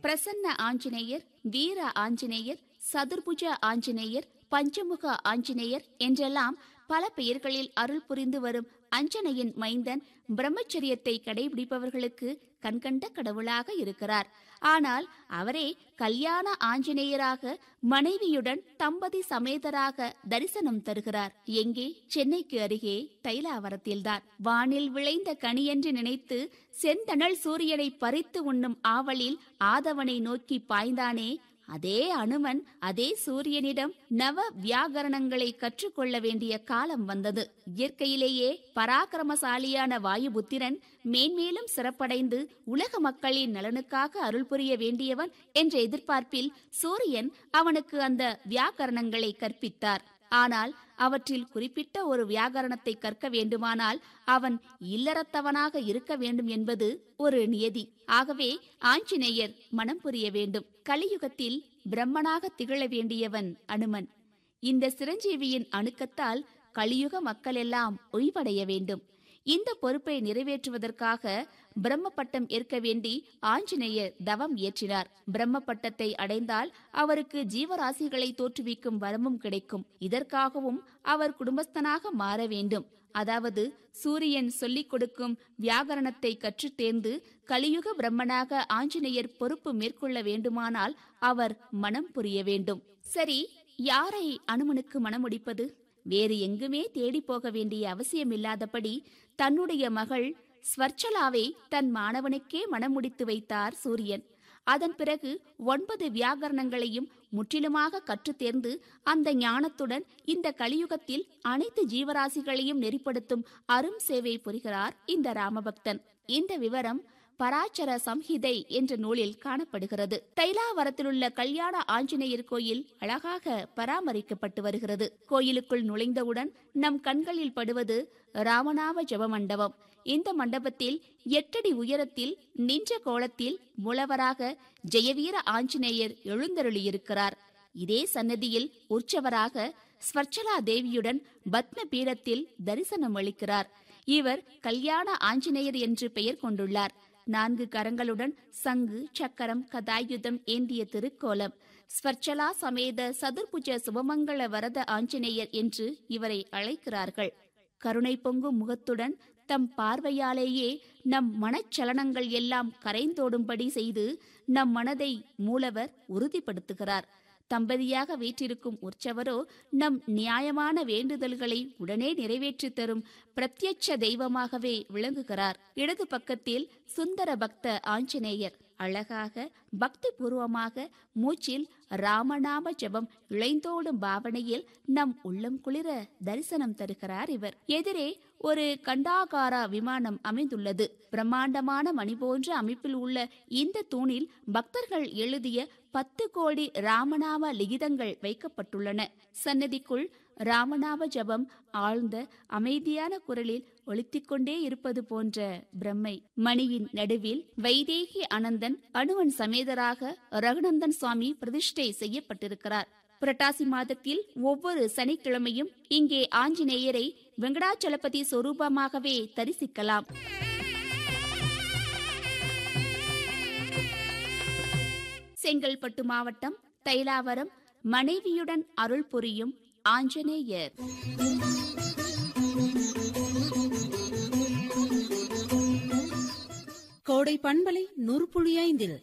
பிரசன்ன ஆஞ்சநேயர் வீர ஆஞ்சநேயர் சதுர்புஜ ஆஞ்சநேயர் பஞ்சமுக ஆஞ்சநேயர் என்றெல்லாம் பல பெயர்களில் அருள் புரிந்து வரும் அஞ்சனையின் மைந்தன் பிரம்மச்சரியத்தை கடைபிடிப்பவர்களுக்கு கண்கண்ட கடவுளாக இருக்கிறார் ஆனால் அவரே கல்யாண ஆஞ்சநேயராக மனைவியுடன் தம்பதி சமேதராக தரிசனம் தருகிறார் எங்கே சென்னைக்கு அருகே தைலாவரத்தில்தான் வானில் விளைந்த கனியென்று நினைத்து செந்தணல் சூரியனை பறித்து உண்ணும் ஆவலில் ஆதவனை நோக்கி பாய்ந்தானே அதே அனுமன் அதே சூரியனிடம் நவ வியாகரணங்களை கற்றுக்கொள்ள வேண்டிய காலம் வந்தது இயற்கையிலேயே பராக்கிரமசாலியான வாயுபுத்திரன் மேன்மேலும் சிறப்படைந்து உலக மக்களின் நலனுக்காக அருள் புரிய வேண்டியவன் என்ற எதிர்பார்ப்பில் சூரியன் அவனுக்கு அந்த வியாக்கரணங்களை கற்பித்தார் ஆனால் அவற்றில் குறிப்பிட்ட ஒரு வியாகரணத்தை கற்க வேண்டுமானால் அவன் இல்லறத்தவனாக இருக்க வேண்டும் என்பது ஒரு நியதி ஆகவே ஆஞ்சநேயர் மனம் புரிய வேண்டும் கலியுகத்தில் பிரம்மனாக திகழ வேண்டியவன் அனுமன் இந்த சிரஞ்சீவியின் அணுக்கத்தால் கலியுக மக்களெல்லாம் ஓய்வடைய வேண்டும் இந்த பொறுப்பை நிறைவேற்றுவதற்காக பிரம்ம பட்டம் ஏற்க வேண்டி ஆஞ்சநேயர் தவம் இயற்றினார் பிரம்ம பட்டத்தை அடைந்தால் அவருக்கு ஜீவராசிகளை தோற்றுவிக்கும் வரமும் கிடைக்கும் இதற்காகவும் அவர் குடும்பஸ்தனாக மாற வேண்டும் அதாவது சூரியன் சொல்லிக் கொடுக்கும் வியாகரணத்தை கற்றுத் தேர்ந்து கலியுக பிரம்மனாக ஆஞ்சநேயர் பொறுப்பு மேற்கொள்ள வேண்டுமானால் அவர் மனம் புரிய வேண்டும் சரி யாரை அனுமனுக்கு மனமுடிப்பது வேறு எங்குமே தேடி போக வேண்டிய அவசியமில்லாதபடி தன்னுடைய மகள் ஸ்வர்ச்சலாவை தன் மாணவனுக்கே மனமுடித்து வைத்தார் சூரியன் அதன் பிறகு ஒன்பது வியாகரணங்களையும் முற்றிலுமாக கற்றுத் தேர்ந்து அந்த ஞானத்துடன் இந்த கலியுகத்தில் அனைத்து ஜீவராசிகளையும் நெறிப்படுத்தும் அரும் சேவை புரிகிறார் இந்த ராமபக்தன் இந்த விவரம் பராச்சர சம்ஹிதை என்ற நூலில் காணப்படுகிறது தைலாவரத்திலுள்ள கல்யாண ஆஞ்சநேயர் கோயில் அழகாக பராமரிக்கப்பட்டு வருகிறது கோயிலுக்குள் நுழைந்தவுடன் நம் கண்களில் படுவது ராமநாம ஜெப மண்டபம் இந்த மண்டபத்தில் எட்டடி உயரத்தில் நின்ற கோலத்தில் முளவராக ஜெயவீர ஆஞ்சநேயர் எழுந்தருளியிருக்கிறார் இதே சன்னதியில் உற்சவராக ஸ்வர்ச்சலா தேவியுடன் பத்ம பீடத்தில் தரிசனம் அளிக்கிறார் இவர் கல்யாண ஆஞ்சநேயர் என்று பெயர் கொண்டுள்ளார் நான்கு கரங்களுடன் சங்கு சக்கரம் கதாயுதம் ஏந்திய திருக்கோலம் ஸ்வர்ச்சலா சமேத சதுர்புஜ சுபமங்கள வரத ஆஞ்சநேயர் என்று இவரை அழைக்கிறார்கள் கருணை பொங்கும் முகத்துடன் தம் பார்வையாலேயே நம் மனச்சலனங்கள் எல்லாம் கரைந்தோடும்படி செய்து நம் மனதை மூலவர் உறுதிப்படுத்துகிறார் தம்பதியாக வீற்றிருக்கும் உற்சவரோ நம் நியாயமான வேண்டுதல்களை உடனே நிறைவேற்றித் தரும் பிரத்யட்ச தெய்வமாகவே விளங்குகிறார் இடது பக்கத்தில் சுந்தர பக்த ஆஞ்சநேயர் அழகாக பக்தி பூர்வமாக மூச்சில் ராமநாம ஜெபம் இளைந்தோடும் பாவனையில் நம் உள்ளம் குளிர தரிசனம் தருகிறார் இவர் எதிரே ஒரு கண்டாகாரா விமானம் அமைந்துள்ளது பிரம்மாண்டமான மணி போன்ற அமைப்பில் உள்ள இந்த தூணில் பக்தர்கள் எழுதிய பத்து கோடி ராமநாம லிகிதங்கள் வைக்கப்பட்டுள்ளன சன்னதிக்குள் ராமநாம ஜபம் ஆழ்ந்த அமைதியான குரலில் ஒலித்திக் கொண்டே இருப்பது போன்ற பிரம்மை மணியின் நடுவில் வைதேகி அனந்தன் அனுவன் சமேதராக ரகுநந்தன் சுவாமி பிரதிஷ்டை செய்யப்பட்டிருக்கிறார் புரட்டாசி மாதத்தில் ஒவ்வொரு சனிக்கிழமையும் இங்கே ஆஞ்சநேயரை வெங்கடாச்சலபதி சொரூபமாகவே தரிசிக்கலாம் செங்கல்பட்டு மாவட்டம் தைலாவரம் மனைவியுடன் அருள் புரியும் ஆஞ்சநேயர் கோடை பண்பலை நூறு புள்ளி ஐந்தில்